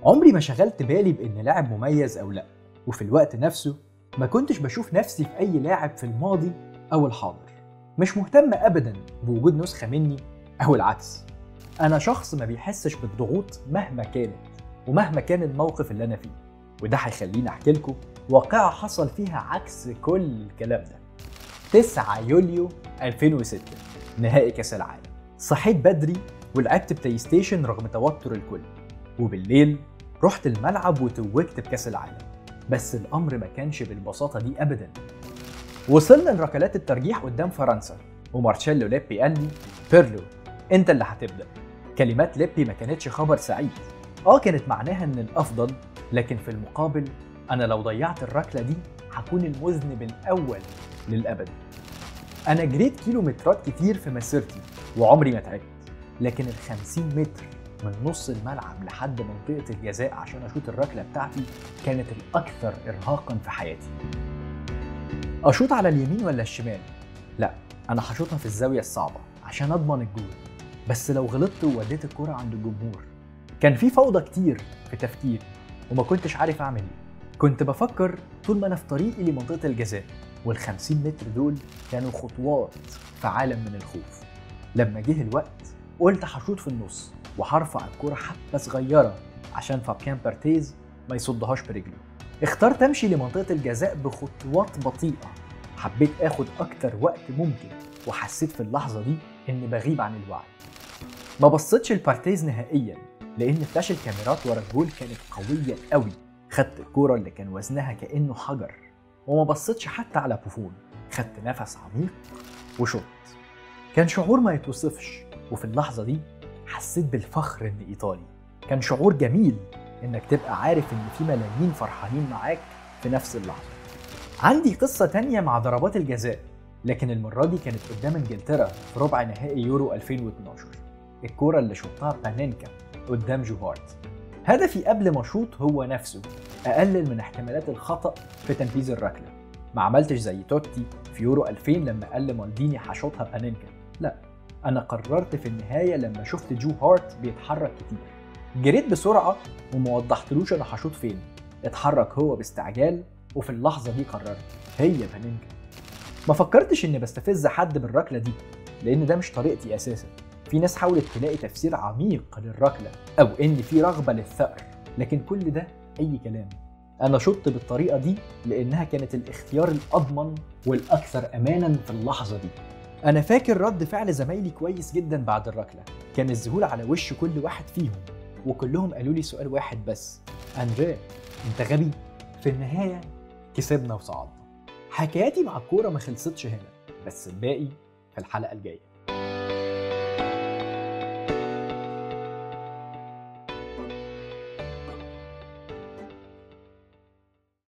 عمري ما شغلت بالي بإن لاعب مميز أو لأ وفي الوقت نفسه ما كنتش بشوف نفسي في أي لاعب في الماضي أو الحاضر مش مهتم أبدا بوجود نسخة مني أو العكس أنا شخص ما بيحسش بالضغوط مهما كانت ومهما كان الموقف اللي أنا فيه وده هيخليني أحكي لكم واقعة حصل فيها عكس كل الكلام ده 9 يوليو 2006 نهائي كأس العالم صحيت بدري ولعبت بلاي ستيشن رغم توتر الكل وبالليل رحت الملعب وتوجت بكأس العالم بس الأمر ما كانش بالبساطة دي أبدا وصلنا لركلات الترجيح قدام فرنسا ومارشيلو ليبي قال لي بيرلو انت اللي هتبدا كلمات ليبي ما كانتش خبر سعيد اه كانت معناها ان الافضل لكن في المقابل انا لو ضيعت الركله دي هكون المذنب الاول للابد انا جريت كيلومترات كتير في مسيرتي وعمري ما تعبت لكن ال 50 متر من نص الملعب لحد منطقة الجزاء عشان أشوط الركلة بتاعتي كانت الأكثر إرهاقا في حياتي. أشوط على اليمين ولا الشمال؟ لا أنا هشوطها في الزاوية الصعبة عشان أضمن الجول. بس لو غلطت ووديت الكرة عند الجمهور كان في فوضى كتير في تفكيري وما كنتش عارف أعمل إيه. كنت بفكر طول ما أنا في طريقي لمنطقة الجزاء وال 50 متر دول كانوا خطوات في عالم من الخوف. لما جه الوقت قلت هشوط في النص وهرفع الكرة حبة صغيرة عشان فابيان بارتيز ما يصدهاش برجله اخترت امشي لمنطقة الجزاء بخطوات بطيئة حبيت اخد اكتر وقت ممكن وحسيت في اللحظة دي اني بغيب عن الوعي ما بصيتش لبارتيز نهائيا لان فلاش الكاميرات ورا الجول كانت قوية قوي خدت الكرة اللي كان وزنها كأنه حجر وما بصيتش حتى على بوفون خدت نفس عميق وشط كان شعور ما يتوصفش وفي اللحظة دي حسيت بالفخر اني ايطالي كان شعور جميل انك تبقى عارف ان في ملايين فرحانين معاك في نفس اللحظه عندي قصه تانية مع ضربات الجزاء لكن المره دي كانت قدام انجلترا في ربع نهائي يورو 2012 الكوره اللي شطها بانينكا قدام جو هارت هدفي قبل ما اشوط هو نفسه اقلل من احتمالات الخطا في تنفيذ الركله ما عملتش زي توتي في يورو 2000 لما قال مالديني هشوطها بانينكا لا انا قررت في النهايه لما شفت جو هارت بيتحرك كتير جريت بسرعه وما وضحتلوش انا هشوط فين اتحرك هو باستعجال وفي اللحظه دي قررت هي بانينكا ما فكرتش اني بستفز حد بالركله دي لان ده مش طريقتي اساسا في ناس حاولت تلاقي تفسير عميق للركله او ان في رغبه للثأر لكن كل ده اي كلام انا شطت بالطريقه دي لانها كانت الاختيار الاضمن والاكثر امانا في اللحظه دي انا فاكر رد فعل زمايلي كويس جدا بعد الركله كان الذهول على وش كل واحد فيهم وكلهم قالوا لي سؤال واحد بس اندريه انت غبي في النهايه كسبنا وصعدنا حكاياتي مع الكوره ما خلصتش هنا بس الباقي في الحلقه الجايه